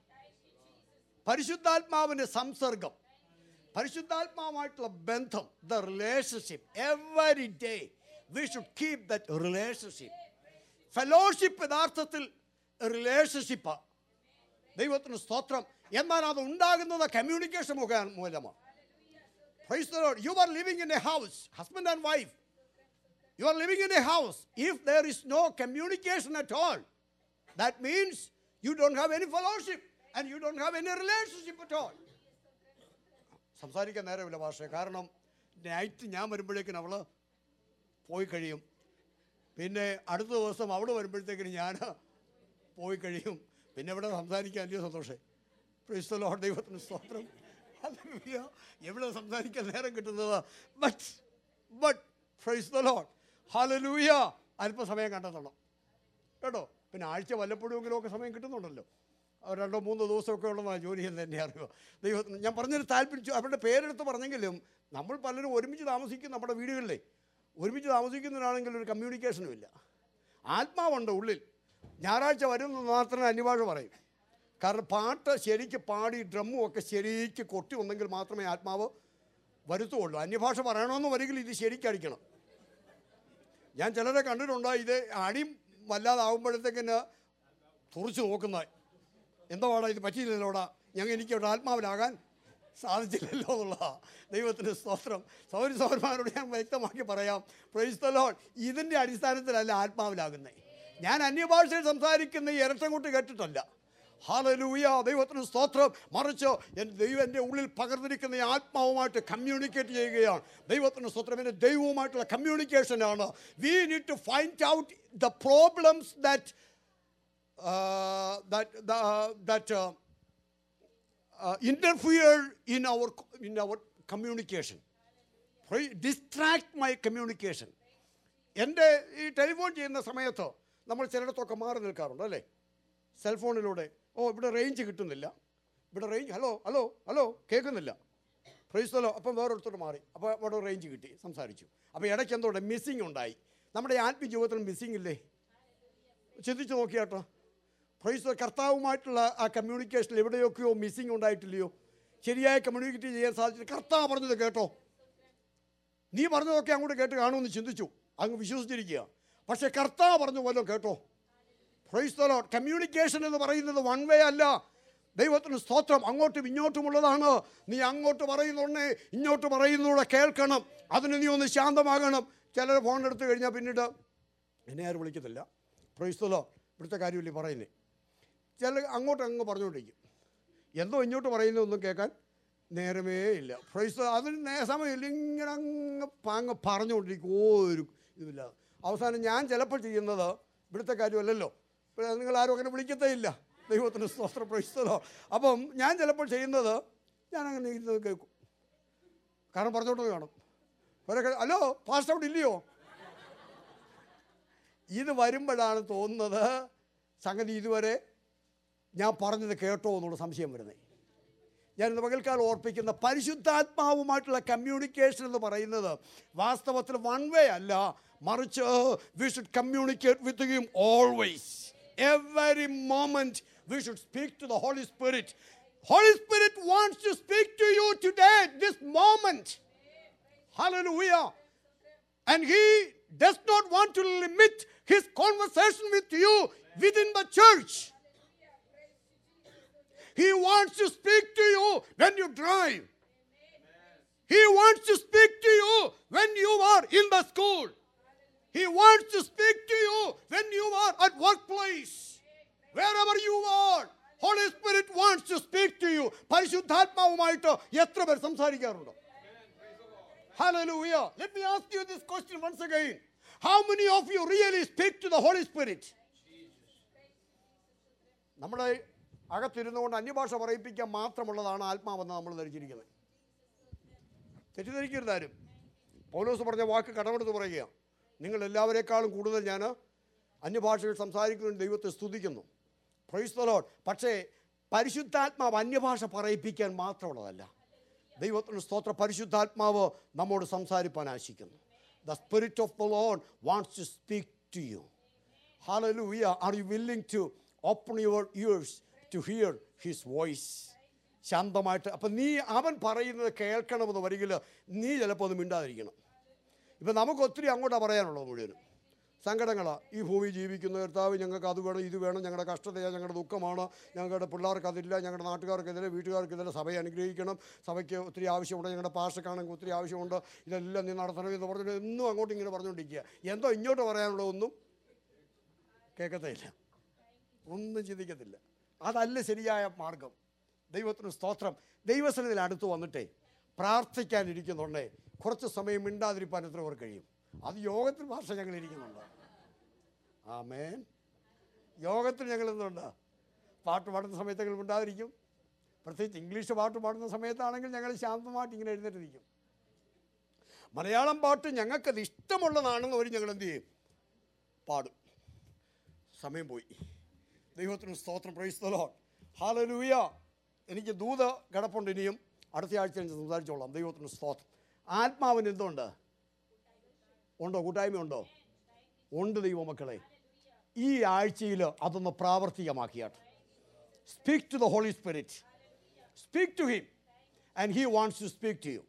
പരിശുദ്ധാത്മാവിൻ്റെ സംസർഗം പരിശുദ്ധാത്മാവുമായിട്ടുള്ള ബന്ധം the relationship every day we should keep that relationship fellowship യഥാർത്ഥത്തിൽ റിലേഷൻഷിപ്പാണ് ദൈവത്തിന് സ്തോത്രം എന്നാൽ അത് ഉണ്ടാകുന്നത് കമ്മ്യൂണിക്കേഷൻ മുഖേന മൂലമാണ് Praise the Lord. You are living in a house, husband and wife. You are living in a house. If there is no communication at all, that means you don't have any fellowship and you don't have any relationship at all. സംസാരിക്കാൻ നേരമില്ല ഭാഷ കാരണം night ഞാൻ വരുമ്പോഴേക്കിന് അവൾ പോയി കഴിയും പിന്നെ അടുത്ത ദിവസം അവൾ വരുമ്പോഴത്തേക്കിന് ഞാൻ പോയി കഴിയും പിന്നെ ഇവിടെ സംസാരിക്കാൻ വലിയ സന്തോഷേ ക്രിസ്തലോ ദൈവത്തിന് സ്തോത്രം ഹല്ലേലൂയ. എവിടെ സംസാരിക്കാൻ നേരം കിട്ടുന്നത് but but praise the lord hallelujah അല്പസമയം കണ്ടെത്തണം കേട്ടോ പിന്നെ ആഴ്ച വല്ലപ്പോഴുമെങ്കിലും ഒക്കെ സമയം കിട്ടുന്നുണ്ടല്ലോ ആ രണ്ടോ മൂന്നോ ദിവസമൊക്കെ ഉള്ളതാണ് ജോലി ചെയ്യുന്നത് എന്നെ അറിയുക ദൈവത്തിന് ഞാൻ പറഞ്ഞൊരു താല്പര്യം അവരുടെ പേരെടുത്ത് പറഞ്ഞെങ്കിലും നമ്മൾ പലരും ഒരുമിച്ച് താമസിക്കും നമ്മുടെ വീടുകളിലെ ഒരുമിച്ച് താമസിക്കുന്നവരാണെങ്കിൽ ഒരു കമ്മ്യൂണിക്കേഷനും ഇല്ല ആത്മാവുണ്ട് ഉള്ളിൽ ഞായറാഴ്ച വരുമെന്ന് മാത്രമേ അന്യഭാഷ പറയും കാരണം പാട്ട് ശരിക്ക് പാടി ഡ്രമ്മും ഒക്കെ ശരിക്ക് കൊട്ടി വന്നെങ്കിൽ മാത്രമേ ആത്മാവ് വരുത്തുള്ളൂ അന്യഭാഷ പറയണമെന്ന് വരികിൽ ഇത് ശരിക്കടിക്കണം ഞാൻ ചിലരെ കണ്ടിട്ടുണ്ട് ഇത് അടിയും വല്ലാതാവുമ്പോഴത്തേക്കിന് തുറച്ച് നോക്കുന്ന എന്തോ വാടാ ഇത് പറ്റിയില്ലല്ലോടാ ഞങ്ങൾ എനിക്ക് ഇവിടെ ആത്മാവിലാകാൻ സാധിച്ചില്ലല്ലോ എന്നുള്ളതാ ദൈവത്തിൻ്റെ സ്തോത്രം സൗരി സൗരന്മാരോട് ഞാൻ വ്യക്തമാക്കി പറയാം പ്രൈസ്തലോൺ ഇതിൻ്റെ അടിസ്ഥാനത്തിലല്ല ആത്മാവിലാകുന്നത് ഞാൻ അന്യഭാഷയിൽ സംസാരിക്കുന്ന ഈ ഇരട്ടംകുട്ടി കേട്ടിട്ടല്ല ഹാലലൂയ ദൈവത്തിന് സ്തോത്രം മറിച്ച് എൻ്റെ ദൈവം എൻ്റെ ഉള്ളിൽ പകർന്നിരിക്കുന്ന ഈ ആത്മാവുമായിട്ട് കമ്മ്യൂണിക്കേറ്റ് ചെയ്യുകയാണ് ദൈവത്തിന് സ്തോത്രം എൻ്റെ ദൈവവുമായിട്ടുള്ള കമ്മ്യൂണിക്കേഷനാണ് we need to find out the problems that that that uh, interfere in our in our communication Right? distract my communication എൻ്റെ ഈ ടെലിഫോൺ ചെയ്യുന്ന സമയത്ത് നമ്മൾ ചിലയിടത്തൊക്കെ മാറി നിൽക്കാറുണ്ട് അല്ലേ സെൽഫോണിലൂടെ ഓ ഇവിടെ റേഞ്ച് കിട്ടുന്നില്ല ഇവിടെ റേഞ്ച് ഹലോ ഹലോ ഹലോ കേൾക്കുന്നില്ല പ്രൈസ്തലോ അപ്പം വേറൊരുത്തോട്ട് മാറി അപ്പോൾ അവിടെ റേഞ്ച് കിട്ടി സംസാരിച്ചു അപ്പോൾ ഇടയ്ക്ക് എന്തോടെ മിസ്സിങ് ഉണ്ടായി നമ്മുടെ ഈ ആത്മീയ ജീവിതത്തിൽ മിസ്സിങ് ഇല്ലേ ചിന്തിച്ച് നോക്കിയാട്ടോ പ്രൈസ് കർത്താവുമായിട്ടുള്ള ആ കമ്മ്യൂണിക്കേഷനിൽ എവിടെയൊക്കെയോ മിസ്സിങ് ഉണ്ടായിട്ടില്ലയോ ശരിയായ കമ്മ്യൂണിക്കേറ്റ് ചെയ്യാൻ സാധിച്ചില്ല കർത്താവ് പറഞ്ഞത് കേട്ടോ നീ പറഞ്ഞതൊക്കെ അങ്ങോട്ട് കേട്ട് കാണുമെന്ന് ചിന്തിച്ചു അങ്ങ് വിശ്വസിച്ചിരിക്കുക പക്ഷേ കർത്താവ് പറഞ്ഞ പോലെ കേട്ടോ പ്രൈസ് ദ ലോർഡ് കമ്മ്യൂണിക്കേഷൻ എന്ന് പറയുന്നത് വൺ വേ അല്ല ദൈവത്തിന് സ്തോത്രം അങ്ങോട്ടും ഇങ്ങോട്ടുമുള്ളതാണ് നീ അങ്ങോട്ട് പറയുന്നുണ്ടേ ഇങ്ങോട്ട് പറയുന്നൂടെ കേൾക്കണം അതിന് നീ ഒന്ന് ശാന്തമാകണം ചിലർ ഫോൺ എടുത്തു കഴിഞ്ഞാൽ പിന്നീട് എന്നെ ആരും വിളിക്കത്തില്ല പ്രൈസ് ദ ലോർഡ് ഇവിടുത്തെ കാര്യമില്ലേ പറയുന്നേ ചില അങ്ങോട്ട് അങ്ങ് പറഞ്ഞുകൊണ്ടിരിക്കും എന്തോ ഇങ്ങോട്ട് പറയുന്നതൊന്നും കേൾക്കാൻ നേരമേ ഇല്ല പ്രൈസ് അതിന് നേ സമയമില്ല ഇങ്ങനെ അങ്ങ് അങ്ങ് പറഞ്ഞുകൊണ്ടിരിക്കും ഒരു ഇതുമില്ല അവസാനം ഞാൻ ചിലപ്പോൾ ചെയ്യുന്നത് ഇവിടുത്തെ കാര്യമല്ലല്ലോ ഇപ്പോൾ നിങ്ങൾ ആരും അങ്ങനെ വിളിക്കത്തേ ഇല്ല ദൈവത്തിന് സ്തോത്രം പ്രശ്നമോ അപ്പം ഞാൻ ചിലപ്പോൾ ചെയ്യുന്നത് ഞാൻ അങ്ങനെ ഇരുന്നത് കേൾക്കും കാരണം പറഞ്ഞോണ്ട് കാണും കുറെ കഴി- ഹലോ പാസ്റ്റ് ഔട്ട് ഇല്ലയോ ഇത് വരുമ്പോഴാണ് തോന്നുന്നത് സംഗതി ഇതുവരെ ഞാൻ പറഞ്ഞത് കേട്ടോ എന്നുള്ള സംശയം വരുന്നത് ഞാൻ ഇന്ന് പകൽക്കാലം ഓർപ്പിക്കുന്ന പരിശുദ്ധാത്മാവുമായിട്ടുള്ള കമ്മ്യൂണിക്കേഷൻ എന്ന് പറയുന്നത് വാസ്തവത്തിൽ വൺ വേ അല്ല മറിച്ച് we should communicate with him always every moment we should speak to the holy spirit holy spirit wants to speak to you today this moment Hallelujah. And he does not want to limit his conversation with you within the church. He wants to speak to you when you drive. He wants to speak to you when you are in the school. He wants to speak to you when you are at workplace. Wherever you are, Holy Spirit wants to speak to you. പരിശുദ്ധാത്മാവുമായിട്ട് എത്ര പേർ സംസാരിക്കാറുണ്ടോ Hallelujah. Let me ask you this question once again. How many of you really speak to the Holy Spirit? നമ്മുടെ അകത്തിരുന്നു കൊണ്ട് അന്യഭാഷ പറയിപ്പിക്കാൻ മാത്രമുള്ളതാണ് ആത്മാവെന്ന് നമ്മൾ ധരിച്ചിരിക്കുന്നത് തെറ്റിദ്ധരിക്കരുത് ആരും പൗലോസ് പറഞ്ഞ വാക്ക് കടമെടുത്ത് പറയുക നിങ്ങൾ എല്ലാവരെക്കാളും കൂടുതൽ ഞാൻ അന്യഭാഷകൾ സംസാരിക്കുന്ന ദൈവത്തെ സ്തുതിക്കുന്നു പ്രൈസ് the Lord. പക്ഷേ പരിശുദ്ധാത്മാവ് അന്യഭാഷ പറയിപ്പിക്കാൻ മാത്രമുള്ളതല്ല ദൈവത്തിന് സ്തോത്ര പരിശുദ്ധാത്മാവ് നമ്മോട് സംസാരിപ്പാൻ ആശിക്കുന്നു the spirit of the lord wants to speak to you Hallelujah. Are you willing to open your ears to hear his voice? ശാന്തമായിട്ട് അപ്പം നീ അവൻ പറയുന്നത് കേൾക്കണമെന്ന് വരികിൽ നീ ചിലപ്പോൾ ഒന്ന് മിണ്ടാതിരിക്കണം ഇപ്പം നമുക്ക് ഒത്തിരി അങ്ങോട്ടാണ് പറയാനുള്ളത് മുഴുവനും സങ്കടങ്ങളാണ് ഈ ഭൂമി ജീവിക്കുന്ന കർത്താവ് ഞങ്ങൾക്ക് അത് വേണം ഇത് വേണം ഞങ്ങളുടെ കഷ്ടതയാണ് ഞങ്ങളുടെ ദുഃഖമാണ് ഞങ്ങളുടെ പിള്ളേർക്ക് അതില്ല ഞങ്ങളുടെ നാട്ടുകാർക്ക് ഇതില്ല വീട്ടുകാർക്ക് ഇതില്ല സഭയെ അനുഗ്രഹിക്കണം സഭയ്ക്ക് ഒത്തിരി ആവശ്യമുണ്ട് ഞങ്ങളുടെ പാഷക്കാണെങ്കിൽ ഒത്തിരി ആവശ്യമുണ്ട് ഇതെല്ലാം നീ നടത്തണം എന്ന് പറഞ്ഞിട്ട് എന്നും അങ്ങോട്ടും ഇങ്ങനെ പറഞ്ഞുകൊണ്ടിരിക്കുക എന്തോ ഇങ്ങോട്ട് പറയാനുള്ള ഒന്നും കേൾക്കത്തില്ല ഒന്നും ചിന്തിക്കത്തില്ല അതല്ല ശരിയായ മാർഗം ദൈവത്തിന് സ്തോത്രം ദൈവസനത്തിൽ അടുത്ത് വന്നിട്ടേ പ്രാർത്ഥിക്കാനിരിക്കുന്നുണ്ടേ കുറച്ച് സമയം മിണ്ടാതിരിപ്പാൻ എത്ര പേർ കഴിയും അത് യോഗത്തിൽ ഭാഷ ഞങ്ങൾ ഇരിക്കുന്നുണ്ട് ആമേൻ യോഗത്തിൽ ഞങ്ങൾ എന്തുണ്ട് പാട്ട് പാടുന്ന സമയത്ത് ഞങ്ങൾ മിണ്ടാതിരിക്കും പ്രത്യേകിച്ച് ഇംഗ്ലീഷ് പാട്ട് പാടുന്ന സമയത്താണെങ്കിൽ ഞങ്ങൾ ശാന്തമായിട്ട് ഇങ്ങനെ എഴുന്നേറ്റ് നിൽക്കും മലയാളം പാട്ട് ഞങ്ങൾക്കത് ഇഷ്ടമുള്ളതാണെന്ന് ഒരു ഞങ്ങൾ എന്ത് ചെയ്യും പാടും സമയം പോയി ദൈവത്തിന് സ്തോത്രം പ്രൈസ്തലോ ഹാലലൂയ എനിക്ക് ദൂത കിടപ്പുണ്ട് ഇനിയും അടുത്ത ആഴ്ച ഞാൻ സംസാരിച്ചോളാം ദൈവത്തിന് സ്തോത്രം ആത്മാവിന് എന്തുണ്ട് ഉണ്ടോ കൂട്ടായ്മ ഉണ്ടോ ഉണ്ട് ദൈവമക്കളെ ഈ ആഴ്ചയിൽ അതൊന്ന് പ്രാവർത്തികമാക്കിയാട്ടെ speak to the holy spirit speak to him and he wants to speak to you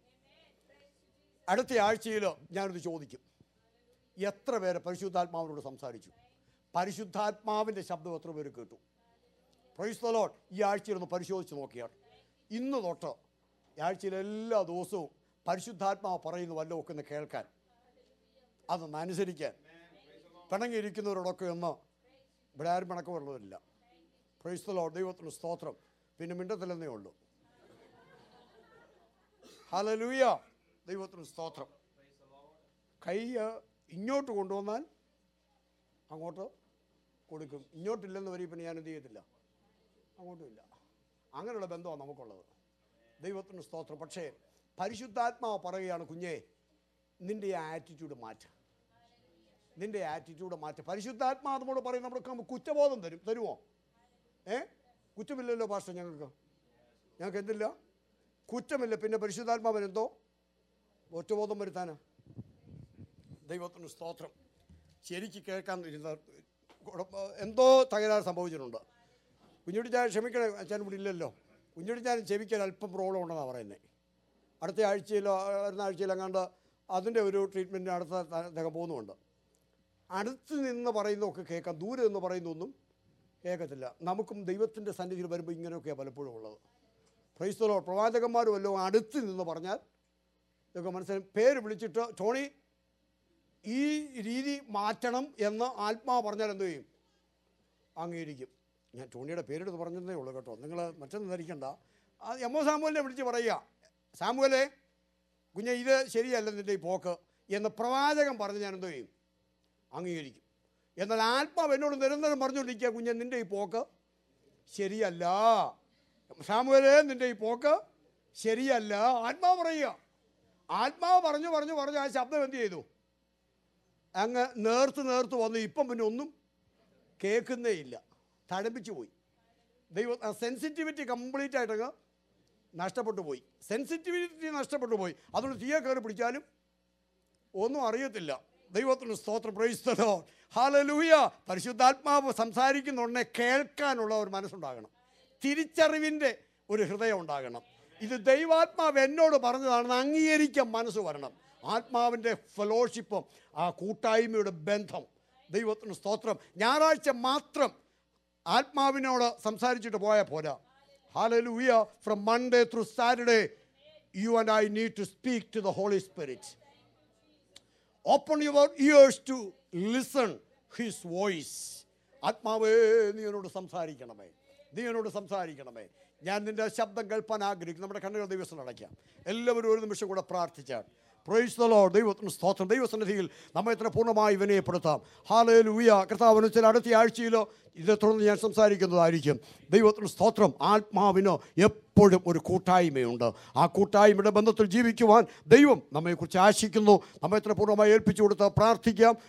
അടുത്ത ആഴ്ചയിൽ ഞാനിത് ചോദിക്കും എത്ര പേര് പരിശുദ്ധാത്മാവിനോട് സംസാരിച്ചു പരിശുദ്ധാത്മാവിൻ്റെ ശബ്ദം എത്ര പേര് കേട്ടു പ്രൈസ് ദ ലോഡ് ഈ ആഴ്ചയിൽ ഒന്ന് പരിശോധിച്ച് നോക്കിയാൽ ഇന്ന് തൊട്ട് ഈ ആഴ്ചയിൽ എല്ലാ ദിവസവും പരിശുദ്ധാത്മാവ് പറയുന്ന വല്ലതും ഒക്കെ ഒന്ന് കേൾക്കാൻ അതൊന്ന് അനുസരിക്കാൻ പിണങ്ങിയിരിക്കുന്നവരോടൊക്കെ ഒന്ന് ഇവിടെ ആരും പിണക്കമുള്ളവരില്ല പ്രൈസ് ദ ലോഡ് ദൈവത്തിന് സ്തോത്രം പിന്നെ മിണ്ടത്തില്ലെന്നേ ഉള്ളൂ ഹലലൂയ ദൈവത്തിന് സ്തോത്രം കൈ ഏഹ്, ഇങ്ങോട്ട് കൊണ്ടുവന്നാൽ അങ്ങോട്ട് കൊടുക്കും ഇങ്ങോട്ടില്ലെന്ന് വരി പിന്നെ ഞാൻ എന്ത് ചെയ്യത്തില്ല അങ്ങോട്ടുമില്ല അങ്ങനെയുള്ള ബന്ധമാണ് നമുക്കുള്ളത് ദൈവത്തിന് സ്തോത്രം പക്ഷേ പരിശുദ്ധാത്മാവ് പറയുകയാണ് കുഞ്ഞേ നിൻ്റെ ആറ്റിറ്റ്യൂഡ് മാറ്റ നിൻ്റെ ആറ്റിറ്റ്യൂഡ് മാറ്റ പരിശുദ്ധാത്മാവ് നമ്മോട് പറയും നമ്മൾക്ക് നമുക്ക് കുറ്റബോധം തരും തരുമോ ഏ കുറ്റമില്ലല്ലോ പാസ്റ്റർ ഞങ്ങൾക്ക് ഞങ്ങൾക്ക് എന്തില്ല കുറ്റമില്ല പിന്നെ പരിശുദ്ധാത്മാവൻ എന്തോ ഒറ്റബോധം വരുത്താനാ ദൈവത്തിന് സ്തോത്രം ശരിക്ക് കേൾക്കാൻ ഇരുന്ന കുഴപ്പ- എന്തോ തകരാറ് സംഭവിച്ചിട്ടുണ്ട് കുഞ്ഞുടി ഞാൻ ക്ഷമിക്കണേ അച്ഛൻ ഇവിടെ ഇല്ലല്ലോ കുഞ്ഞുടി ഞാൻ ചെവിക്കാൻ അല്പം പ്രോബ്ലം ഉണ്ടെന്നാണ് പറയുന്നത് അടുത്ത ആഴ്ചയിലോ വരുന്ന ആഴ്ചയിലോ എങ്ങാണ്ട് അതിൻ്റെ ഒരു ട്രീറ്റ്മെൻറ്റിന് അടുത്ത ത- അദ്ദേഹം പോകുന്നുമുണ്ട് അടുത്ത് നിന്ന് പറയുന്നതൊക്കെ കേൾക്കാം ദൂരെ നിന്ന് പറയുന്നൊന്നും കേൾക്കത്തില്ല നമുക്കും ദൈവത്തിൻ്റെ സന്നിധിയിൽ വരുമ്പോൾ ഇങ്ങനെയൊക്കെയാണ് പലപ്പോഴും ഉള്ളത് ക്രൈസ്തവരോ പ്രവാചകന്മാരും വല്ലതും അടുത്ത് നിന്ന് പറഞ്ഞാൽ ഇതൊക്കെ മനസ്സിലായി പേര് വിളിച്ചിട്ട് ടോണി ഈ രീതി മാറ്റണം എന്ന് ആത്മാവ് പറഞ്ഞാൽ എന്ത് ചെയ്യും അംഗീകരിക്കും ഞാൻ ടോണിയുടെ പേരെടുത്ത് പറഞ്ഞതേ ഉള്ളൂ കേട്ടോ നിങ്ങൾ മറ്റൊന്നും ധരിക്കണ്ട ആ എമ്മോ സാമുവലിനെ വിളിച്ച് പറയുക സാമുവലെ കുഞ്ഞെ ഇത് ശരിയല്ല നിൻ്റെ ഈ പോക്ക് എന്ന് പ്രവാചകൻ പറഞ്ഞ് ഞാൻ എന്തോ ചെയ്യും അംഗീകരിക്കും എന്നാൽ ആത്മാവ് എന്നോട് നിരന്തരം പറഞ്ഞുകൊണ്ടിരിക്കുക കുഞ്ഞെ നിൻ്റെ ഈ പോക്ക് ശരിയല്ല സാമുവലേ നിന്റെ ഈ പോക്ക് ശരിയല്ല ആത്മാവ് പറയുക ആത്മാവ് പറഞ്ഞു പറഞ്ഞു പറഞ്ഞു ആ ശബ്ദം എന്ത് ചെയ്തു അങ്ങ് നേർത്ത് നേർത്ത് വന്നു ഇപ്പം പിന്നെ ഒന്നും കേൾക്കുന്നേ ഇല്ല തഴമ്പിച്ചു പോയി ദൈവ സെൻസിറ്റിവിറ്റി കംപ്ലീറ്റ് ആയിട്ടങ്ങ് നഷ്ടപ്പെട്ടു പോയി സെൻസിറ്റിവിറ്റി നഷ്ടപ്പെട്ടു പോയി അതുകൊണ്ട് തീയെ കയറി പിടിച്ചാലും ഒന്നും അറിയത്തില്ല ദൈവത്തിന് സ്തോത്രം പ്രയോഗിച്ചതോ ഹാലലൂയ പരിശുദ്ധാത്മാവ് സംസാരിക്കുന്ന ഉടനെ കേൾക്കാനുള്ള ഒരു മനസ്സുണ്ടാകണം തിരിച്ചറിവിൻ്റെ ഒരു ഹൃദയം ഉണ്ടാകണം ഇത് ദൈവാത്മാവ് എന്നോട് പറഞ്ഞതാണെന്ന് അംഗീകരിക്കാൻ മനസ്സ് വരണം ആത്മാവിൻ്റെ ഫെലോഷിപ്പും ആ കൂട്ടായ്മയുടെ ബന്ധം ദൈവത്തിന് സ്തോത്രം ഞായറാഴ്ച മാത്രം ആത്മാവിനോട് സംസാരിച്ചിട്ട് പോയാൽ പോരാ hallelujah from Monday through Saturday you and I need to speak to the holy spirit open your ears to listen his voice ആത്മാവേ നീ എന്നോട് സംസാരിക്കണമേ നീ എന്നോട് സംസാരിക്കണമേ ഞാൻ നിന്റെ ശബ്ദം കേൾപ്പാൻ ആഗ്രഹിക്കും നമ്മുടെ കണ്ണുകൾ ദിവസം അടയ്ക്കാം എല്ലാവരും ഒരു നിമിഷം കൂടെ പ്രാർത്ഥിച്ചാൽ പ്രൊയ്സ് ദ ലോർഡ് ദൈവത്തിന് സ്തോത്രം ദൈവസന്നിധിയിൽ നമ്മെ ഇത്ര പൂർണ്ണമായി വിനയപ്പെടുത്താം ഹാലയിൽ ഉയ കർത്താവിന് ചില അടുത്ത ആഴ്ചയിലോ ഇതേ തുടർന്ന് ഞാൻ സംസാരിക്കുന്നതായിരിക്കും ദൈവത്തിന് സ്തോത്രം ആത്മാവിനോ എപ്പോഴും ഒരു കൂട്ടായ്മയുണ്ട് ആ കൂട്ടായ്മയുടെ ബന്ധത്തിൽ ജീവിക്കുവാൻ ദൈവം നമ്മെക്കുറിച്ച് ആശിക്കുന്നു നമ്മെ ഇത്ര പൂർണ്ണമായി ഏൽപ്പിച്ചു കൊടുത്ത് പ്രാർത്ഥിക്കാം